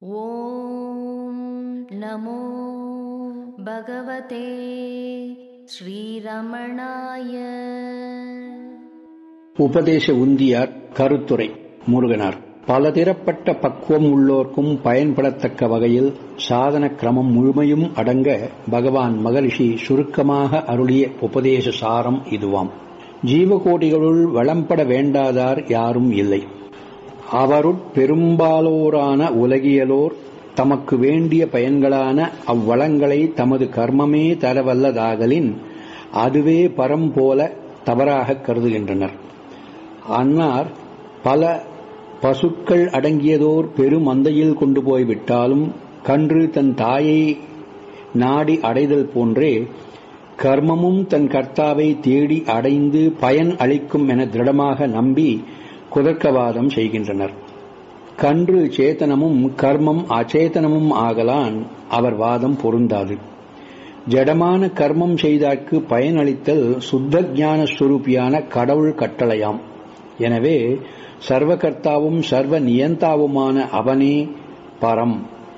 ॐ नमो भगवते श्रीरमणाय உபதேச உந்தியார் கருத்துரை முருகனார் பலதிரப்பட்ட பக்குவம் உள்ளோர்க்கும் பயன்படத்தக்க வகையில் சாதன கிரமம் முழுமையும் அடங்க பகவான் மகரிஷி சுருக்கமாக அருளிய உபதேச சாரம் இதுவாம் ஜீவகோடிகளுள் வளம்பட வேண்டாதார் யாரும் இல்லை அவருட் பெரும்பாலோரான உலகியலோர் தமக்கு வேண்டிய பயன்களான அவ்வளங்களை தமது கர்மமே தரவல்லதாகலின் அதுவே பரம் போல தவறாக கருதுகின்றனர் அன்னார் பல பசுக்கள் அடங்கியதோர் பெரும் மந்தையில் கொண்டு போய் விட்டாலும் கன்று தன் தாயை நாடி அடைதல் போன்றே கர்மமும் தன் கர்த்தாவை தேடி அடைந்து பயன் அளிக்கும் என திருடமாக நம்பி குதர்க்கவாதம் செய்கின்றனர் கன்று சேத்தனமும் கர்மம் அச்சேதனமும் ஆகலான் அவர் வாதம் பொருந்தாது ஜடமான கர்மம் செய்தார்க்கு பயனளித்தல் சுத்த ஞான ஸ்வரூபியான கடவுள் கட்டளையாம் எனவே சர்வகர்த்தாவும் சர்வ நியந்தாவுமான அவனே பரம்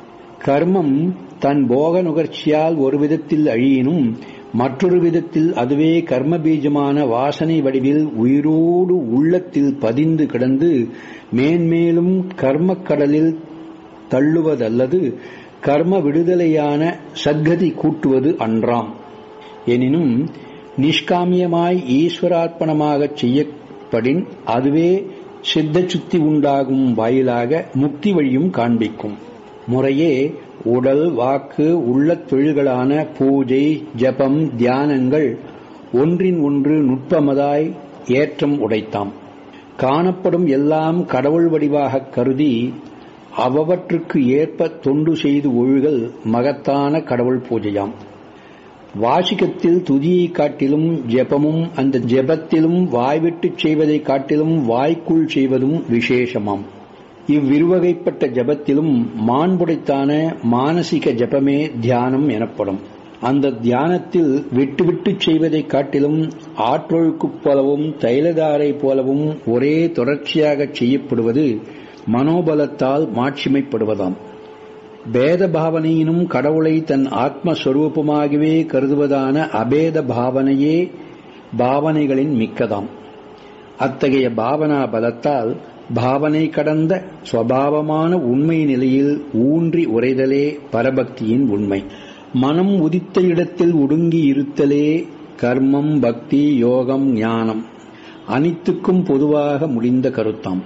கர்மம் தன் போக நுகர்ச்சியால் ஒரு விதத்தில் அழியினும் மற்றொரு விதத்தில் அதுவே கர்ம பீஜமான வாசனை வடிவில் உயிரோடு உள்ளத்தில் பதிந்து கிடந்து மேன்மேலும் கர்மக்கடலில் தள்ளுவதல்லது கர்ம விடுதலையான சத்கதி கூட்டுவது அன்றாம் எனினும் நிஷ்காமியமாய் ஈஸ்வரார்ப்பணமாகச் செய்யப்படின் அதுவே சித்த சுத்தி உண்டாகும் வாயிலாக முக்தி வழியும் காண்பிக்கும் முறையே உடல் வாக்கு உள்ள தொழில்களான பூஜை ஜபம் தியானங்கள் ஒன்றின் ஒன்று நுட்பமதாய் ஏற்றம் உடைத்தாம் காணப்படும் எல்லாம் கடவுள் வடிவாக கருதி அவவற்றுக்கு ஏற்ப தொண்டு செய்து ஒழுகல் மகத்தான கடவுள் பூஜையாம் வாசிக்கத்தில் துதியை காட்டிலும் ஜெபமும் அந்த ஜெபத்திலும் வாய்விட்டுச் செய்வதைக் காட்டிலும் வாய்க்குள் செய்வதும் விசேஷமாம் இவ்விருவகைப்பட்ட ஜபத்திலும் மாண்புடைத்தான மானசிக ஜபமே தியானம் எனப்படும் அந்த தியானத்தில் விட்டு விட்டு செய்வதைக் காட்டிலும் ஆற்றொழுக்குப் போலவும் தைலதாரை போலவும் ஒரே தொடர்ச்சியாக செய்யப்படுவது மனோபலத்தால் மாட்சிமைப்படுவதாம் பேத பாவனையினும் கடவுளை தன் ஆத்மஸ்வரூபமாகவே கருதுவதான அபேத பாவனையே பாவனைகளின் மிக்கதாம் அத்தகைய பாவனா பலத்தால் பாவனை கடந்த சுவாவமான உண்மை நிலையில் ஊன்றி உரைதலே பரபக்தியின் உண்மை மனம் உதித்த இடத்தில் ஒடுங்கி இருத்தலே கர்மம் பக்தி யோகம் ஞானம் அனைத்துக்கும் பொதுவாக முடிந்த கருத்தாம்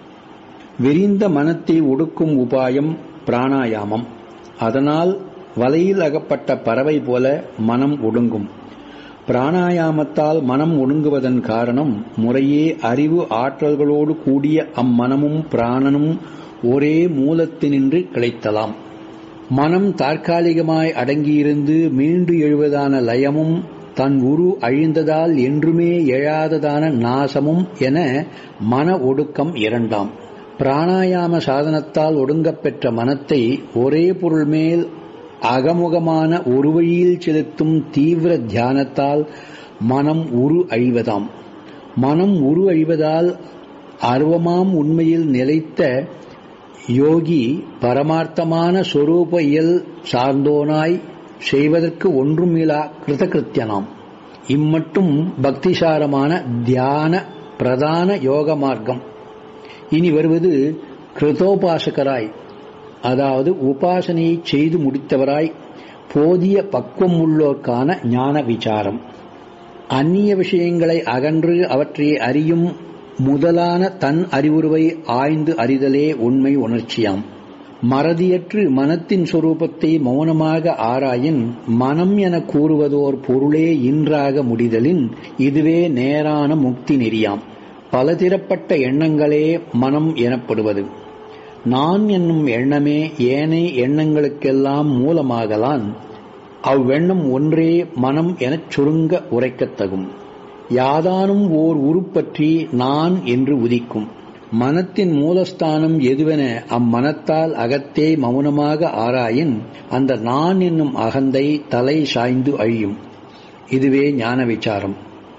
விரிந்த மனத்தை ஒடுக்கும் உபாயம் பிராணாயாமம் அதனால் வலையில் அகப்பட்ட பறவை போல மனம் ஒடுங்கும் பிராணாயாமத்தால் மனம் ஒடுங்குவதன் காரணம் முறையே அறிவு ஆற்றல்களோடு கூடிய அம்மனமும் பிராணனும் ஒரே மூலத்தினின்று கிடைத்தலாம் மனம் தற்காலிகமாய் அடங்கியிருந்து மீண்டு எழுவதான லயமும் தன் உரு அழிந்ததால் என்றுமே எழாததான நாசமும் என மன ஒடுக்கம் இரண்டாம் பிராணாயாம சாதனத்தால் ஒடுங்கப்பெற்ற மனத்தை ஒரே பொருள் மேல் அகமுகமான ஒரு வழியில் செலுத்தும் தீவிர தியானத்தால் மனம் உரு அழிவதாம் மனம் உரு அழிவதால் அருவமாம் உண்மையில் நிலைத்த யோகி பரமார்த்தமான சொரூப இயல் சார்ந்தோனாய் செய்வதற்கு ஒன்றுமிலா கிருதகிருத்தியனாம் இம்மட்டும் பக்திசாரமான தியான பிரதான யோக மார்க்கம் இனி வருவது கிருதோபாசகராய் அதாவது உபாசனையை செய்து முடித்தவராய் போதிய பக்குவம் உள்ளோர்க்கான ஞான விசாரம் அந்நிய விஷயங்களை அகன்று அவற்றை அறியும் முதலான தன் அறிவுருவை ஆய்ந்து அறிதலே உண்மை உணர்ச்சியாம் மறதியற்று மனத்தின் சொரூபத்தை மௌனமாக ஆராயின் மனம் என கூறுவதோர் பொருளே இன்றாக முடிதலின் இதுவே நேரான முக்தி நெறியாம் பலதிரப்பட்ட எண்ணங்களே மனம் எனப்படுவது நான் என்னும் எண்ணமே ஏனை எண்ணங்களுக்கெல்லாம் மூலமாகலான் அவ்வெண்ணம் ஒன்றே மனம் எனச் சுருங்க உரைக்கத்தகும் யாதானும் ஓர் உருப்பற்றி நான் என்று உதிக்கும் மனத்தின் மூலஸ்தானம் எதுவென அம்மனத்தால் அகத்தே மௌனமாக ஆராயின் அந்த நான் என்னும் அகந்தை தலை சாய்ந்து அழியும் இதுவே ஞான விசாரம்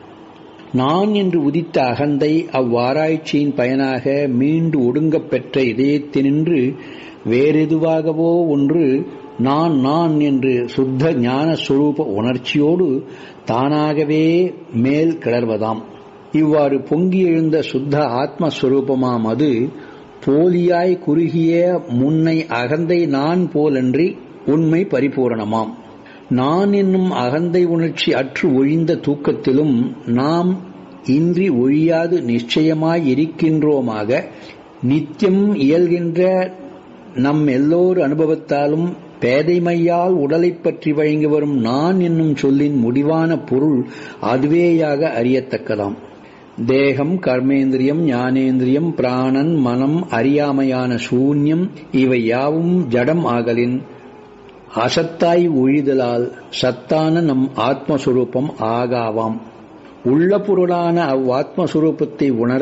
நான் என்று உதித்த அகந்தை அவ்வாராய்ச்சியின் பயனாக மீண்டு ஒடுங்கப் பெற்ற இதயத்தினின்று வேறெதுவாகவோ ஒன்று நான் நான் என்று சுத்த ஞான சுரூப உணர்ச்சியோடு தானாகவே மேல் கிளர்வதாம் இவ்வாறு பொங்கி எழுந்த சுத்த ஆத்மஸ்வரூபமாம் அது போலியாய் குறுகிய முன்னை அகந்தை நான் போலன்றி உண்மை பரிபூரணமாம் நான் என்னும் அகந்தை உணர்ச்சி அற்று ஒழிந்த தூக்கத்திலும் நாம் இன்றி ஒழியாது நிச்சயமாய் இருக்கின்றோமாக நித்தியம் இயல்கின்ற நம் எல்லோர் அனுபவத்தாலும் பேதைமையால் உடலைப் பற்றி வழங்கி வரும் நான் என்னும் சொல்லின் முடிவான பொருள் அதுவேயாக அறியத்தக்கதாம் தேகம் கர்மேந்திரியம் ஞானேந்திரியம் பிராணன் மனம் அறியாமையான சூன்யம் இவை யாவும் ஜடம் ஆகலின் அசத்தாய் ஒழிதலால் சத்தான நம் ஆத்மஸ்வரூபம் ஆகாவாம் உள்ள பொருளான அவ்வாத்மஸ்வரூபத்தை உணர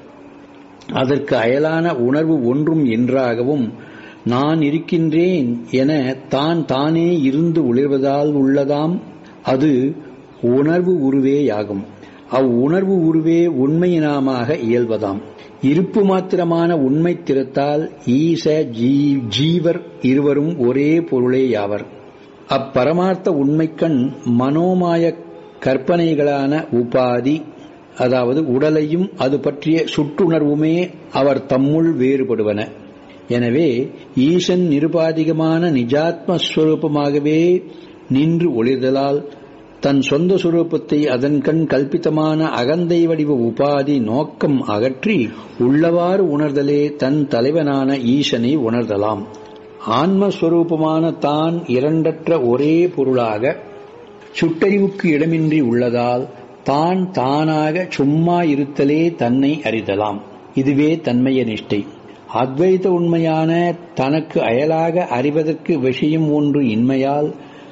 அதற்கு அயலான உணர்வு ஒன்றும் என்றாகவும் நான் இருக்கின்றேன் என தான் தானே இருந்து ஒளிர்வதால் உள்ளதாம் அது உணர்வு உருவேயாகும் அவ்வுணர்வு உருவே உண்மையினாமாக இயல்வதாம் இருப்பு மாத்திரமான உண்மை திறத்தால் ஈச ஜீவர் இருவரும் ஒரே பொருளேயாவர் அப்பரமார்த்த உண்மைக்கண் மனோமாய கற்பனைகளான உபாதி அதாவது உடலையும் அது பற்றிய சுற்றுணர்வுமே அவர் தம்முள் வேறுபடுவன எனவே ஈசன் நிருபாதிகமான நிஜாத்மஸ்வரூபமாகவே நின்று ஒளிர்தலால் தன் சொந்த சுரூபத்தை அதன் கண் கல்பித்தமான அகந்தை வடிவ உபாதி நோக்கம் அகற்றி உள்ளவாறு உணர்தலே தன் தலைவனான ஈசனை உணர்தலாம் ஆன்மஸ்வரூபமான தான் இரண்டற்ற ஒரே பொருளாக சுட்டறிவுக்கு இடமின்றி உள்ளதால் தான் தானாக சும்மா இருத்தலே தன்னை அறிதலாம் இதுவே தன்மைய நிஷ்டை அத்வைத உண்மையான தனக்கு அயலாக அறிவதற்கு விஷயம் ஒன்று இன்மையால்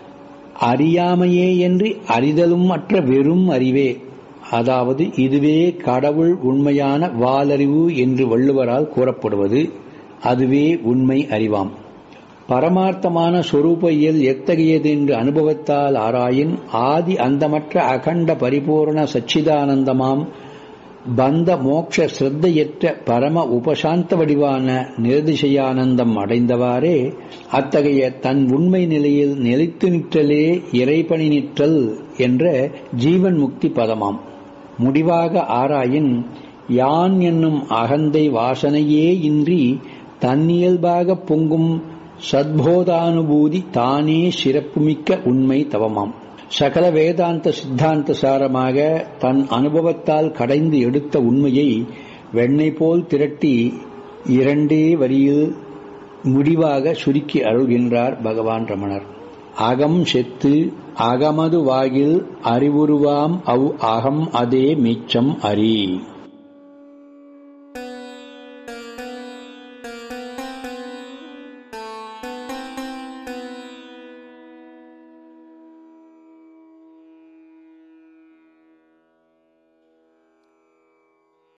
அறியாமையே என்று அறிதலும் அற்ற வெறும் அறிவே அதாவது இதுவே கடவுள் உண்மையான வாலறிவு என்று வள்ளுவரால் கூறப்படுவது அதுவே உண்மை அறிவாம் பரமார்த்தமான சொரூப இயல் எத்தகையது என்று அனுபவத்தால் ஆராயின் ஆதி அந்தமற்ற அகண்ட பரிபூர்ண சச்சிதானந்தமாம் பந்த மோக்ஷ சிரத்தையற்ற பரம உபசாந்த வடிவான நிரதிசயானந்தம் அடைந்தவாறே அத்தகைய தன் உண்மை நிலையில் நிலைத்து நிற்றலே இறைபணி நிற்றல் என்ற ஜீவன் முக்தி பதமாம் முடிவாக ஆராயின் யான் என்னும் அகந்தை வாசனையே இன்றி தன்னியல்பாக பொங்கும் சத்போதானுபூதி தானே சிறப்புமிக்க உண்மை தவமாம் சகல வேதாந்த சித்தாந்த சாரமாக தன் அனுபவத்தால் கடைந்து எடுத்த உண்மையை வெண்ணெய் போல் திரட்டி இரண்டே வரியில் முடிவாக சுருக்கி அருள்கின்றார் பகவான் ரமணர் அகம் செத்து அகமது வாகில் அறிவுருவாம் அவ் அகம் அதே மிச்சம் அறி